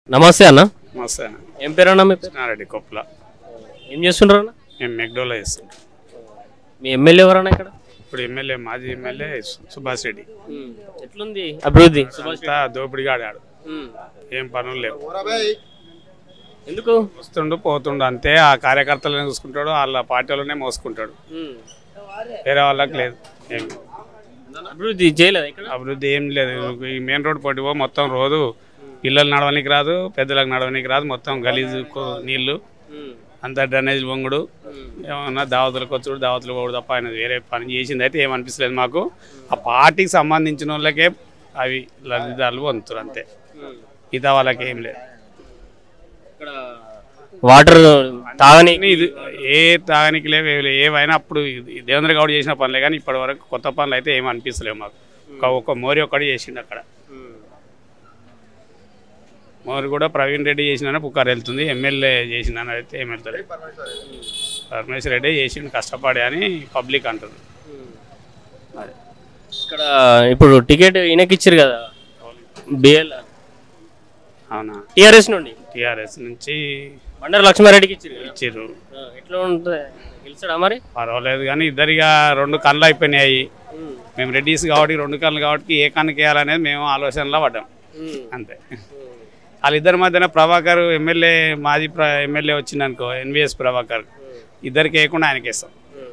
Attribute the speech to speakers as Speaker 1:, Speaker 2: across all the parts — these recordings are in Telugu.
Speaker 1: నమస్తే అన్న
Speaker 2: మస్తు ఆయన
Speaker 1: ఏం పేరు అన్న మీ పేరు
Speaker 2: కృష్ణారెడ్డి కొప్పుల
Speaker 1: ఏం చేస్తుంటారు అన్న
Speaker 2: మేము మెక్డోలో చేస్తుంటాం
Speaker 1: మీ ఎమ్మెల్యే ఎవరన్నా ఇక్కడ
Speaker 2: ఇప్పుడు ఎమ్మెల్యే మాజీ ఎమ్మెల్యే సు- సుభాష్ రెడ్డి
Speaker 1: ఎట్లుంది అభివృద్ధి
Speaker 2: అంతా దోపిడిగాడు ఆడు
Speaker 1: ఉమ్.
Speaker 2: ఏం పనులు లేవు
Speaker 1: ఎందుకు
Speaker 2: వస్తుండు పోతుండు అంతే ఆ కార్యకర్తలనే చూసుకుంటాడు వాళ్ళ పార్టీలోనే మోసుకుంటాడు
Speaker 1: ఉమ్.
Speaker 2: వేరే వాళ్ళకి లేదు ఏం
Speaker 1: అభివృద్ధి చేయలేదు ఇక్కడ
Speaker 2: అభివృద్ధి ఏం లేదు ఈ మెయిన్ రోడ్ పోటీ పో మొత్తం రోజు పిల్లలు నడవనికి రాదు పెద్దలకు నడవనికి రాదు మొత్తం గలీజు కో- నీళ్లు
Speaker 1: ఉమ్.
Speaker 2: అంతా డ్రైనేజ్ వంగుడు
Speaker 1: ఉమ్.
Speaker 2: ఏమన్నా దావతులకు వచ్చుడు దావతులు పోడు తప్ప ఆయన వేరే పని చేసింది అయితే ఏమనిపిస్తలేదు మాకు ఆ పార్టీకి సంబంధించిన వాళ్ళకే అవి లబ్ధిదారులు పొందుతారు అంతే
Speaker 1: ఉమ్.
Speaker 2: మిగతా వాళ్ళకి ఏం లేదు
Speaker 1: ఇక్కడ వాటర్ తాగని
Speaker 2: ఇది ఏ తాగనికి లేవు ఏవి లేవు. ఏవైనా అప్పుడు ఇది దేవేంద్ర గౌడ్ చేసిన పనులే కానీ ఇప్పటి వరకు కొత్త పనులు అయితే ఏమి అనిపిస్తలేవు మాకు ఒక- ఒక మోరి ఒక్కటి చేసిండు అక్కడ
Speaker 1: ఉమ్.
Speaker 2: మోరి కూడా ప్రవీణ్ రెడ్డి చేసిన పుకారు వెళ్తుంది ఎమ్మెల్యే చేసిన అయితే ఏం వెళ్తలేదు పరమేశ్వర్ రెడ్డి చేసిండు కష్టపడి అని పబ్లిక్ అంటుంది
Speaker 1: ఉమ్. ఇక్కడ ఇప్పుడు టికెట్ ఈయనకి ఇచ్చారు కదా బిఎల్
Speaker 2: అవునా
Speaker 1: టిఆర్ఎస్ నుండి
Speaker 2: టీఆర్ఎస్ నుంచి
Speaker 1: బండారు లక్ష్మారెడ్డికి ఇచ్చారు కదా.
Speaker 2: ఇచ్చిర్రు
Speaker 1: ఆ, ఎట్లా ఉంటుంది గెలిచాడా మరి
Speaker 2: పర్వాలేదు కానీ ఇద్దరిగా రెండు కళ్ళు అయిపోయినాయి
Speaker 1: ఉమ్.
Speaker 2: మేము రెడ్డిస్ కాబట్టి రెండు కళ్ళు కాబట్టి ఏ కన్నుకి వేయాలనేది మేము ఆలోచనలో పడ్డాం
Speaker 1: ఉమ్.
Speaker 2: అంతే
Speaker 1: ఉమ్.
Speaker 2: వాళ్ళిద్దరి మధ్యన ప్రభాకర్ ఎమ్మెల్యే మాజీ ప్ర ఎమ్మెల్యే వచ్చిందనుకో ఎన్విఎస్ ప్రభాకర్ ఇద్దరికి వేయకుండా ఆయనకి ఇస్తాం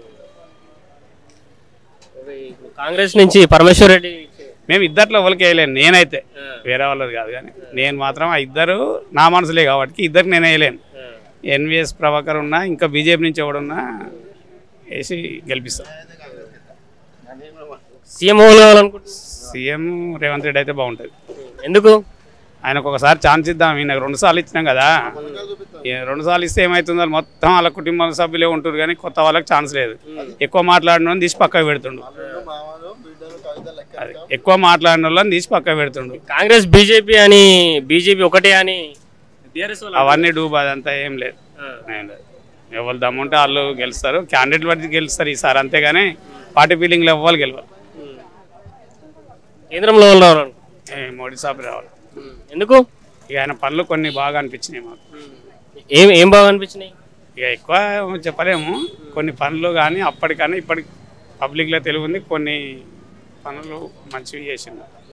Speaker 1: ఓకే, ఇప్పుడు కాంగ్రెస్ నుంచి పరమేశ్వర్ రెడ్డి
Speaker 2: మేము ఇద్దరిలో ఎవరికి వేయలేను నేనైతే
Speaker 1: ఆ,
Speaker 2: వేరే వాళ్ళది కాదు కానీ నేను మాత్రం ఆ ఇద్దరు నా మనసులే కాబట్టి ఇద్దరికి నేను వేయలేను
Speaker 1: ఆ.
Speaker 2: ఎన్విఎస్ ప్రభాకర్ ఉన్నా ఇంకా బీజేపీ నుంచి ఎవడున్నా వేసి గెలిపిస్తాం
Speaker 1: సీఎం ఎవరు కావాలనుకుంటున్నారు
Speaker 2: సీఎం రేవంత్ రెడ్డి అయితే బాగుంటుంది
Speaker 1: ఎందుకు
Speaker 2: ఆయనకు ఒకసారి ఛాన్స్ ఇద్దాం ఈయనకు రెండు సార్లు ఇచ్చినాం కదా ఈ రెండు సార్లు ఇస్తే ఏమవుతుందో మొత్తం వాళ్ళ కుటుంబ సభ్యులే ఉంటారు కానీ కొత్త వాళ్ళకి ఛాన్స్ లేదు ఎక్కువ మాట్లాడిన వాళ్ళని తీసి పక్కకు పెడుతుండు అది ఎక్కువ మాట్లాడిన వాళ్ళని తీసి పక్కకు పెడుతుండు
Speaker 1: కాంగ్రెస్ బీజేపీ అని బీజేపీ ఒకటే అని బీఆర్ఎస్ వాళ్ళు
Speaker 2: అవన్నీ డూబ్ అదంతా ఏం లేదు
Speaker 1: ఆ.
Speaker 2: ఏం లేదు ఎవరు దమ్ముంటే వాళ్ళు గెలుస్తారు క్యాండిడేట్ బట్టి గెలుస్తారు ఈసారి అంతేగాని పార్టీ ఫీలింగ్లో ఎవ్వరు గెలవాలి
Speaker 1: ఉమ్. కేంద్రంలో వాళ్ళు రావాలను
Speaker 2: ఏ మోడీ సాబ్ రావాలి
Speaker 1: ఎందుకు
Speaker 2: ఇక ఆయన పనులు కొన్ని బాగా అనిపించినాయి మాకు
Speaker 1: ఏం ఏం బాగా అనిపించినాయి
Speaker 2: ఇక ఎక్కువ చెప్పలేము కొన్ని పనులు కానీ అప్పటికన్నా ఇప్పటికి పబ్లిక్లో తెలివి ఉంది కొన్ని పనులు మంచివి చేసిండు